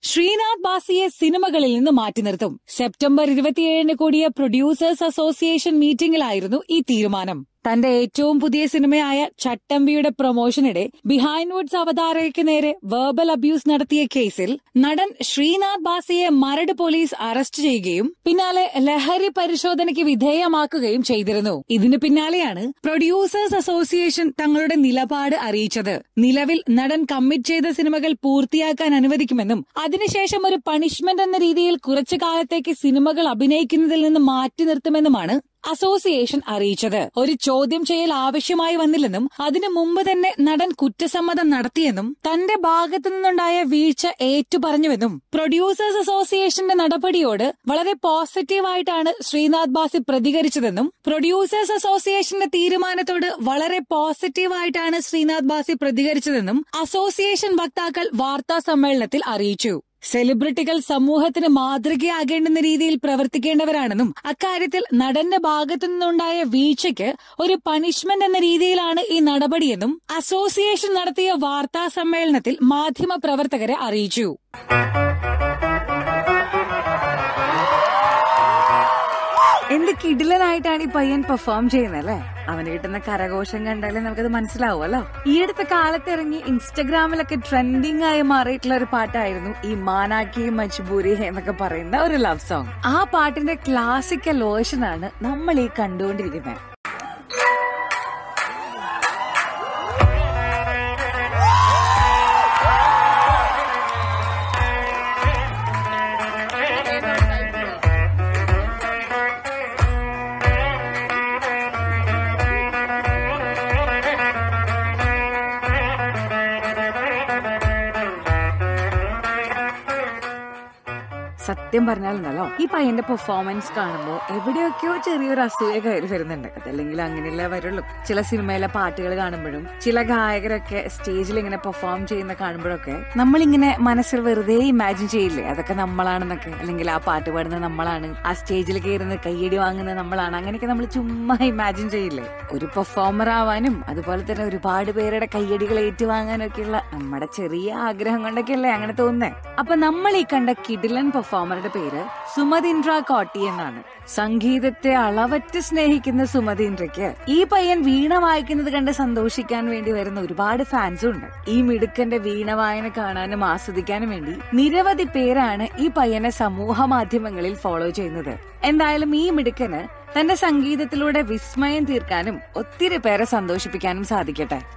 ശ്രീനാഥ് ബാസിയെ സിനിമകളിൽ നിന്ന് മാറ്റി നിർത്തും സെപ്റ്റംബർ ഇരുപത്തിയേഴിന് കൂടിയ പ്രൊഡ്യൂസേഴ്സ് അസോസിയേഷൻ മീറ്റിംഗിലായിരുന്നു ഈ തീരുമാനം തന്റെ ഏറ്റവും പുതിയ സിനിമയായ ചട്ടമ്പിയുടെ പ്രൊമോഷനിടെ ബിഹൈൻഡ് വുഡ്സ് അവതാരകയ്ക്ക് നേരെ വെർബൽ അബ്യൂസ് നടത്തിയ കേസിൽ നടൻ ശ്രീനാഥ് ബാസിയെ മരട് പോലീസ് അറസ്റ്റ് ചെയ്യുകയും പിന്നാലെ ലഹരി പരിശോധനയ്ക്ക് വിധേയമാക്കുകയും ചെയ്തിരുന്നു ഇതിനു പിന്നാലെയാണ് പ്രൊഡ്യൂസേഴ്സ് അസോസിയേഷൻ തങ്ങളുടെ നിലപാട് അറിയിച്ചത് നിലവിൽ നടൻ കമ്മിറ്റ് ചെയ്ത സിനിമകൾ പൂർത്തിയാക്കാൻ അനുവദിക്കുമെന്നും അതിനുശേഷം ഒരു പണിഷ്മെന്റ് എന്ന രീതിയിൽ കുറച്ചു കാലത്തേക്ക് സിനിമകൾ അഭിനയിക്കുന്നതിൽ നിന്ന് മാറ്റി നിർത്തുമെന്നുമാണ് അസോസിയേഷൻ അറിയിച്ചത് ഒരു ചോദ്യം ചെയ്യൽ ആവശ്യമായി വന്നില്ലെന്നും അതിനു മുമ്പ് തന്നെ നടൻ കുറ്റസമ്മതം നടത്തിയെന്നും തന്റെ ഭാഗത്തു നിന്നുണ്ടായ വീഴ്ച ഏറ്റുപറഞ്ഞുവെന്നും പ്രൊഡ്യൂസേഴ്സ് അസോസിയേഷന്റെ നടപടിയോട് വളരെ പോസിറ്റീവായിട്ടാണ് ശ്രീനാഥ് ബാസി പ്രതികരിച്ചതെന്നും പ്രൊഡ്യൂസേഴ്സ് അസോസിയേഷന്റെ തീരുമാനത്തോട് വളരെ പോസിറ്റീവായിട്ടാണ് ശ്രീനാഥ് ബാസി പ്രതികരിച്ചതെന്നും അസോസിയേഷൻ വക്താക്കൾ വാർത്താ സമ്മേളനത്തിൽ അറിയിച്ചു സെലിബ്രിറ്റികൾ സമൂഹത്തിന് മാതൃകയാകേണ്ടുന്ന രീതിയിൽ പ്രവർത്തിക്കേണ്ടവരാണെന്നും അക്കാര്യത്തിൽ നടന്റെ ഭാഗത്തു നിന്നുണ്ടായ വീഴ്ചയ്ക്ക് ഒരു പണിഷ്മെന്റ് എന്ന രീതിയിലാണ് ഈ നടപടിയെന്നും അസോസിയേഷൻ നടത്തിയ വാർത്താ സമ്മേളനത്തിൽ മാധ്യമപ്രവർത്തകരെ അറിയിച്ചു എന്ത് കിടിലനായിട്ടാണ് ഈ പയ്യൻ പെർഫോം ചെയ്യുന്നത് അല്ലേ അവന് കിട്ടുന്ന കരഘോഷം കണ്ടാലേ നമുക്കത് മനസ്സിലാവുമല്ലോ ഈ അടുത്ത കാലത്ത് ഇറങ്ങി ഇൻസ്റ്റഗ്രാമിലൊക്കെ ട്രെൻഡിങ് ആയി മാറിയിട്ടുള്ള ഒരു പാട്ടായിരുന്നു ഈ മാനാക്കി മജ്ബൂരി എന്നൊക്കെ പറയുന്ന ഒരു ലവ് സോങ് ആ പാട്ടിന്റെ ക്ലാസിക്കൽ വേർഷനാണ് നമ്മൾ ഈ കണ്ടുകൊണ്ടിരിക്കുന്നത് സത്യം പറഞ്ഞാലുണ്ടല്ലോ ഈ പയ്യന്റെ പെർഫോമൻസ് കാണുമ്പോൾ എവിടെയൊക്കെയോ ചെറിയൊരു അസൂയ കയറി വരുന്നുണ്ട് അതല്ലെങ്കിൽ അങ്ങനെയല്ലേ വരുള്ളൂ ചില സിനിമയിലെ പാട്ടുകൾ കാണുമ്പോഴും ചില ഗായകരൊക്കെ സ്റ്റേജിൽ ഇങ്ങനെ പെർഫോം ചെയ്യുന്ന കാണുമ്പോഴൊക്കെ നമ്മളിങ്ങനെ മനസ്സിൽ വെറുതെ ഇമാജിൻ ചെയ്യില്ലേ അതൊക്കെ നമ്മളാണെന്നൊക്കെ അല്ലെങ്കിൽ ആ പാട്ട് പാടുന്നത് നമ്മളാണ് ആ സ്റ്റേജിൽ കയറുന്ന കയ്യടി വാങ്ങുന്നത് നമ്മളാണ് അങ്ങനെയൊക്കെ നമ്മൾ ചുമ്മാ ഇമാജിൻ ചെയ്യില്ലേ ഒരു പെർഫോമർ ആവാനും അതുപോലെ തന്നെ ഒരുപാട് പേരുടെ കയ്യടികൾ ഏറ്റുവാങ്ങാനൊക്കെയുള്ള നമ്മുടെ ചെറിയ ആഗ്രഹം കൊണ്ടൊക്കെയല്ലേ അങ്ങനെ തോന്നുന്നേ അപ്പൊ നമ്മൾ ഈ കണ്ട കിഡിലൻ പെർഫോമറുടെ പേര് സുമതീന്ദ്ര കോട്ടി എന്നാണ് സംഗീതത്തെ അളവറ്റ് സ്നേഹിക്കുന്ന സുമതീന്ദ്രയ്ക്ക് ഈ പയ്യൻ വീണ വായിക്കുന്നത് കണ്ട് സന്തോഷിക്കാൻ വേണ്ടി വരുന്ന ഒരുപാട് ഫാൻസും ഉണ്ട് ഈ മിടുക്കന്റെ വീണ വായന കാണാനും ആസ്വദിക്കാനും വേണ്ടി നിരവധി പേരാണ് ഈ പയ്യനെ സമൂഹ മാധ്യമങ്ങളിൽ ഫോളോ ചെയ്യുന്നത് എന്തായാലും ഈ മിടുക്കന് തന്റെ സംഗീതത്തിലൂടെ വിസ്മയം തീർക്കാനും ഒത്തിരി പേരെ സന്തോഷിപ്പിക്കാനും സാധിക്കട്ടെ